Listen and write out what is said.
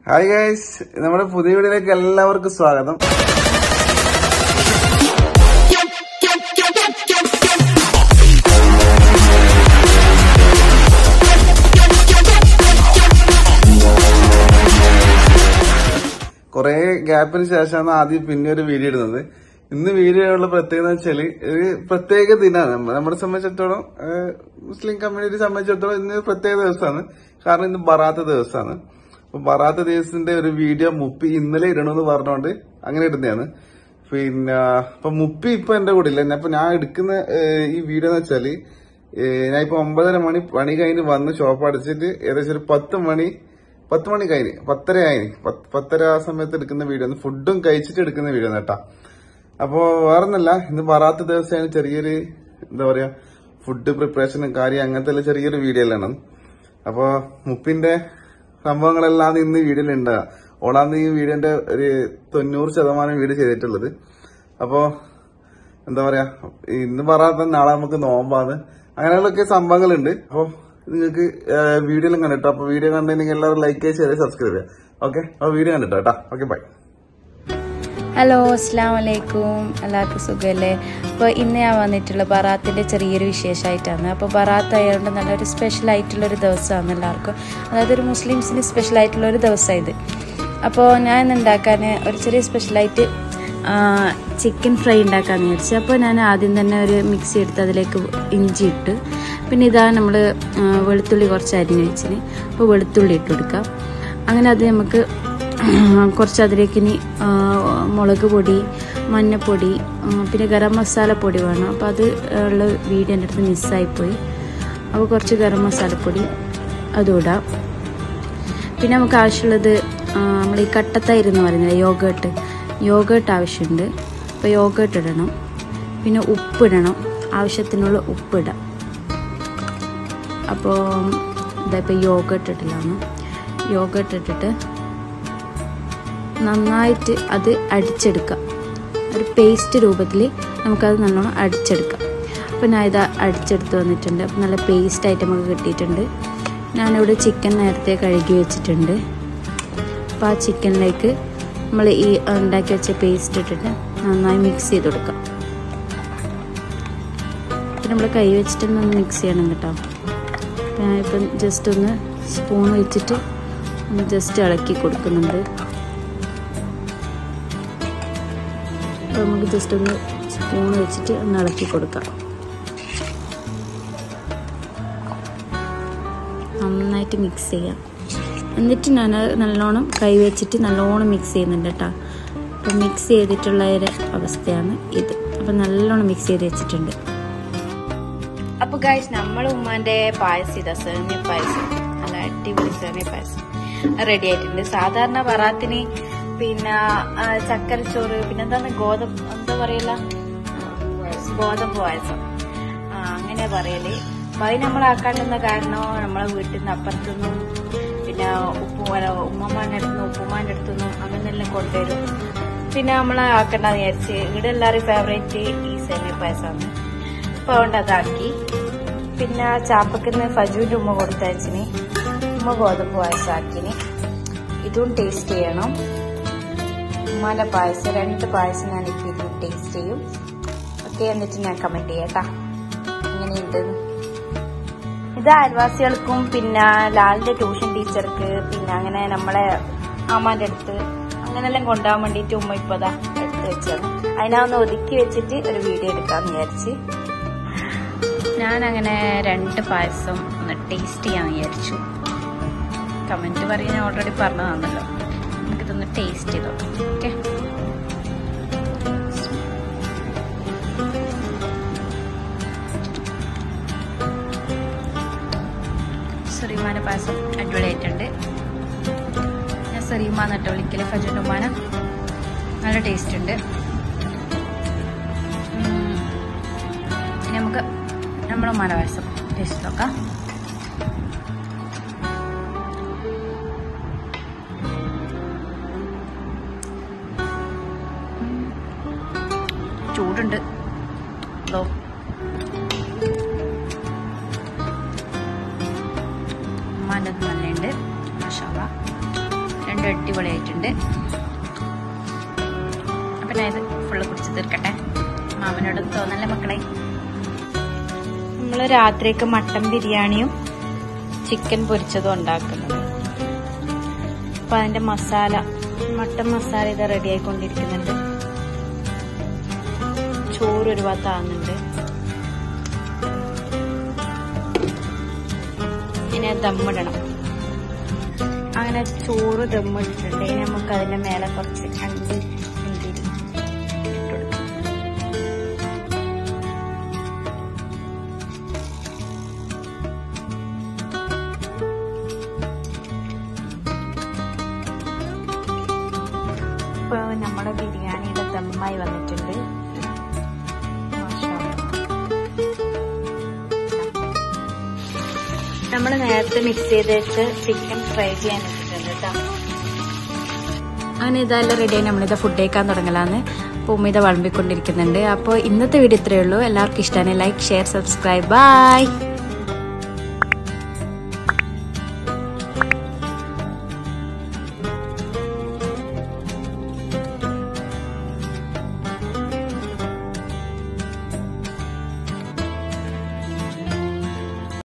Hi guys നമ്മുടെ പുതിയ വീഡിയോയിലേക്ക് എല്ലാവർക്കും സ്വാഗതം കുറെ ഗ്യാപ്പിന് ശേഷമാണ് ആദ്യം പിന്നെ ഒരു വീഡിയോ ഇടുന്നത് ഇന്ന് വീഡിയോയുള്ള പ്രത്യേകത എന്ന് വെച്ചാല് ഒരു പ്രത്യേക ദിനമാണ് നമ്മ- നമ്മളെ സംബന്ധിച്ചിടത്തോളം ഏഹ്, മുസ്ലിം കമ്മ്യൂണിറ്റി സംബന്ധിച്ചിടത്തോളം ഇന്ന് ഒരു പ്രത്യേക ദിവസമാണ് കാരണം ഇന്ന് ബറാത്ത ദിവസമാണ് അപ്പൊ ബറാത്ത ദിവസത്തിന്റെ ഒരു വീഡിയോ മുപ്പി ഇന്നലെ ഇടണമെന്ന് പറഞ്ഞുകൊണ്ട് അങ്ങനെ ഇടുന്നതാണ് പിന്നെ അപ്പൊ മുപ്പി ഇപ്പൊ എന്റെ കൂടെ ഇല്ല അപ്പൊ ഞാൻ എടുക്കുന്ന ഏഹ്, ഈ വീഡിയോ എന്ന് വെച്ചാല് ഏഹ്, ഞാൻ ഇപ്പൊ ഒമ്പതര മണി പണി കഴിഞ്ഞ് വന്ന് ഷോപ്പ് അടിച്ചിട്ട് ഏകദേശം ഒരു പത്ത് മണി പത്ത് മണി കഴിഞ്ഞ് പത്തര ആയിന് പത്ത് പത്തര ആ സമയത്ത് എടുക്കുന്ന വീഡിയോ ഫുഡും കഴിച്ചിട്ട് എടുക്കുന്ന വീഡിയോ കേട്ടാ അപ്പോ വേറൊന്നല്ല ഇന്ന് പറയാത്ത ദിവസമാണ് ചെറിയൊരു എന്താ പറയാ ഫുഡ് പ്രിപ്പറേഷനും കാര്യം അങ്ങനത്തെ എല്ലാം ചെറിയൊരു വീഡിയോ എല്ലാം അപ്പോ മുപ്പിന്റെ സംഭവങ്ങളെല്ലാം ഇന്ന് വീഡിയോയിൽ ഉണ്ടാകുക ഓളാന്ന് ഈ വീഡിയോന്റെ ഒരു തൊണ്ണൂറ് ശതമാനം വീഡിയോ ചെയ്തിട്ടുള്ളത് അപ്പോ എന്താ പറയാ ഇന്ന് പറയാത്ത നാളെ നമുക്ക് നോമ്പാണ് അങ്ങനെയുള്ളൊക്കെ സംഭവങ്ങളുണ്ട് അപ്പൊ നിങ്ങൾക്ക് വീഡിയോയിലും കണ്ടിട്ടോ അപ്പൊ വീഡിയോ കണ്ടിട്ടുണ്ടെങ്കിൽ എല്ലാവരും ലൈക്ക് ചെയ്ത് ഷെയർ സബ്സ്ക്രൈബ് ചെയ്യാം ഓക്കെ അപ്പൊ വീഡിയോ കണ്ടിട്ടോ കേട്ടോ ഓക്കെ ബൈ ഹലോ അസ്സാം വലൈക്കും എല്ലാവർക്കും സുഖമല്ലേ അപ്പോൾ ഇന്ന് ഞാൻ വന്നിട്ടുള്ള ബറാത്തിൻ്റെ ചെറിയൊരു വിശേഷമായിട്ടാണ് അപ്പോൾ ബറാത്ത് ആയതുകൊണ്ട് നല്ലൊരു സ്പെഷ്യൽ ആയിട്ടുള്ള ഒരു ദിവസമാണ് എല്ലാവർക്കും അതായത് ഒരു മുസ്ലിംസിന് സ്പെഷ്യൽ ആയിട്ടുള്ള ഒരു ദിവസമാണ് ഇത് അപ്പോൾ ഞാൻ ഇന്ന് ഉണ്ടാക്കാൻ ഒരു ചെറിയ സ്പെഷ്യലായിട്ട് ചിക്കൻ ഫ്രൈ ഉണ്ടാക്കാമെന്ന് വിചാരിച്ചു അപ്പോൾ ഞാൻ ആദ്യം തന്നെ ഒരു മിക്സി എടുത്ത് അതിലേക്ക് ഇഞ്ചി ഇട്ട് പിന്നെ ഇതാ നമ്മൾ വെളുത്തുള്ളി കുറച്ച് അരിഞ്ഞ് വെച്ചിന് അപ്പോൾ വെളുത്തുള്ളി ഇട്ട് കൊടുക്കാം അങ്ങനെ അത് നമുക്ക് കുറച്ച് അതിലേക്ക് ഇനി ആ, മുളക് പൊടി മഞ്ഞപ്പൊടി ആ, പിന്നെ ഗരം മസാല പൊടി വേണം അപ്പോൾ അത് ഉള്ള വീഡിയോ എൻ്റെ അടുത്ത് മിസ്സായിപ്പോയി അപ്പോൾ കുറച്ച് ഗരം മസാലപ്പൊടി അതും ഇടാം പിന്നെ നമുക്ക് ആവശ്യമുള്ളത് ആ, നമ്മൾ ഈ കട്ടത്തൈര് എന്ന് പറയുന്നത് യോഗേട്ട് യോഗേട്ട് ആവശ്യമുണ്ട് അപ്പോൾ യോഗേട്ട് ഇടണം പിന്നെ ഉപ്പിടണം ആവശ്യത്തിനുള്ള ഉപ്പിടാം അപ്പോൾ ഇതാ ഇപ്പോൾ യോഗേട്ട് ഇട്ടില്ലാന്ന് യോഗേട്ട് ഇട്ടിട്ട് നന്നായിട്ട് അത് അടിച്ചെടുക്കാം ഒരു പേസ്റ്റ് രൂപത്തിൽ നമുക്കത് നല്ലോണം അടിച്ചെടുക്കാം അപ്പോൾ ഞാൻ ഇത് അടിച്ചെടുത്ത് വന്നിട്ടുണ്ട് അപ്പോൾ നല്ല പേസ്റ്റ് ആയിട്ട് നമുക്ക് കിട്ടിയിട്ടുണ്ട് ഞാനിവിടെ ചിക്കൻ നേരത്തെ കഴുകി വെച്ചിട്ടുണ്ട് അപ്പോൾ ആ ചിക്കനിലേക്ക് നമ്മൾ ഈ ഉണ്ടാക്കി വെച്ച പേസ്റ്റ് ഇട്ടിട്ട് നന്നായി മിക്സ് ചെയ്ത് കൊടുക്കാം അപ്പോൾ നമ്മൾ കൈ വെച്ചിട്ടൊന്ന് മിക്സ് ചെയ്യണം കേട്ടോ അപ്പോൾ ഞാനിപ്പം ജസ്റ്റ് ഒന്ന് സ്പൂൺ വെച്ചിട്ട് ഒന്ന് ജസ്റ്റ് ഇളക്കി കൊടുക്കുന്നുണ്ട് അപ്പോൾ നമുക്ക് ജസ്റ്റ് ഒന്ന് സ്പൂൺ വെച്ചിട്ട് ഒന്ന് ഇളക്കി കൊടുക്കാം നന്നായിട്ട് മിക്സ് ചെയ്യാം എന്നിട്ട് ഞാൻ അത് നല്ലോണം കൈ വെച്ചിട്ട് നല്ലോണം മിക്സ് ചെയ്യുന്നുണ്ട് കേട്ടോ അപ്പോൾ മിക്സ് ചെയ്തിട്ടുള്ള ഒരു അവസ്ഥയാണ് ഇത് അപ്പോൾ നല്ലോണം മിക്സ് ചെയ്ത് വെച്ചിട്ടുണ്ട് അപ്പോൾ ഗായ്സ് നമ്മളെ ഉമ്മാൻ്റെ പായസം ഇതാ സേമിയ പായസം നല്ല അടിപൊളി സേമിയ പായസം റെഡി ആയിട്ടുണ്ട് സാധാരണ പറാത്തിന് പിന്നെ ആ, ചക്കരച്ചോറ് പിന്നെ എന്താണ് ഗോതമ്പ് എന്താ പറയല ഗോതമ്പ് പായസം ആ, അങ്ങനെ പറയല് അപ്പൊ അത് നമ്മളാക്കാണ്ടുന്ന കാരണം നമ്മളെ വീട്ടിൽ നിന്ന് അപ്പുറത്തുനിന്നും പിന്നെ ഉപ്പു അല്ല ഉമ്മമാന്റെ അടുത്തുനിന്നും ഉപ്പുമാന്റെ അടുത്തുനിന്നും അങ്ങനെല്ലാം കൊണ്ടുവരും പിന്നെ നമ്മളെ ആക്കണ്ടെന്ന് വിചാരിച്ച് ഇവിടെ എല്ലാവരും ഫേവറേറ്റ് ഈ സേമിയ പായസമാണ് അപ്പൊ അതുകൊണ്ട് അതാക്കി പിന്നെ ചാപ്പക്കിന്ന് ഫജുവിന്റെ ഉമ്മ കൊടുത്തയച്ചിന് ഉമ്മ ഗോതമ്പ് പായസമാക്കിന് ഇതും ടേസ്റ്റ് ചെയ്യണം ഉമ്മാന്റെ പായസം രണ്ട് പായസം ഞാൻ ഇപ്പം ഇത് ടേസ്റ്റ് ചെയ്യും ഓക്കെ എന്നിട്ട് ഞാൻ കമന്റ് ചെയ്യാട്ടാ എങ്ങനെയുണ്ട് ഇത് അയൽവാസികൾക്കും പിന്നെ ലാലിന്റെ ട്യൂഷൻ ടീച്ചർക്ക് പിന്നെ അങ്ങനെ നമ്മളെ അമ്മാന്റെ അടുത്ത് അങ്ങനെല്ലാം കൊണ്ടുപോകാൻ വേണ്ടിയിട്ട് ഉമ്മ ഇപ്പതാ എടുത്ത് വെച്ചത് അതിനൊന്ന് ഒതുക്കി വെച്ചിട്ട് ഒരു വീഡിയോ എടുക്കാന്ന് വിചാരിച്ച് ഞാൻ അങ്ങനെ രണ്ട് പായസം ഒന്ന് ടേസ്റ്റ് ചെയ്യാൻ വിചാരിച്ചു കമന്റ് പറയാൻ ഓൾറെഡി പറഞ്ഞതാണല്ലോ നമുക്കിതൊന്ന് ടേസ്റ്റ് ചെയ്തോ ഓക്കെ സുറിമാന പായസം അടിപൊളിയായിട്ടുണ്ട് ഞാൻ സുറിമ എന്നിട്ട് വിളിക്കല് ഫജുണ്ടുമാന നല്ല ടേസ്റ്റ് ഉണ്ട് ഉം. ഇനി നമുക്ക് നമ്മുടെ ഉമ്മാന പായസം ടേസ്റ്റ് നോക്കാം ചൂടുണ്ട് അതോ ഉമ്മാൻ്റെ നല്ലുണ്ട് മഷാല രണ്ട് നല്ല അടിപൊളിയായിട്ടുണ്ട് അപ്പൊ ഞാൻ ഇത് ഫുള്ള് കുടിച്ച് തീർക്കട്ടെ മാമനോട് തോന്നല്ലേ മക്കളെ നമ്മൾ രാത്രിക്ക് മട്ടൻ ബിരിയാണിയും ചിക്കൻ പൊരിച്ചതും ഉണ്ടാക്കുന്നത് അപ്പൊ അതിന്റെ മസാല മട്ടൻ മസാല ഇത് റെഡി ആയിക്കൊണ്ടിരിക്കുന്നുണ്ട് ചോറ് ഒരു ഭാഗത്ത് ആകുന്നുണ്ട് ഇനി ദമ്മിടണം അങ്ങനെ ചോറ് ദമ്മിട്ടിട്ടുണ്ട് ഇനി നമുക്ക് അതിന്റെ മേലെ കുറച്ച് അണ്ടി മുന്തിരി ഇട്ടുകൊടുക്കാം ഇപ്പൊ നമ്മുടെ ബിരിയാണിയുടെ ദമ്മായി വന്നിട്ടുണ്ട് മാഷാ നമ്മൾ നേരത്തെ മിക്സ് ചെയ്ത് വെച്ച് ചിക്കൻ ഫ്രൈ ചെയ്യാൻ വെച്ചിട്ടുണ്ട് കേട്ടോ അങ്ങനെ ഇതെല്ലാം റെഡി ആയി നമ്മളിത് ഫുഡ് കഴിക്കാൻ തുടങ്ങലാന്ന് ഭൂമിത വിളമ്പിക്കൊണ്ടിരിക്കുന്നുണ്ട് അപ്പോൾ ഇന്നത്തെ വീഡിയോ ഇത്രയേ ഉള്ളൂ എല്ലാവർക്കും ഇഷ്ടമാണ് ലൈക്ക് ഷെയർ സബ്സ്ക്രൈബ് ബൈ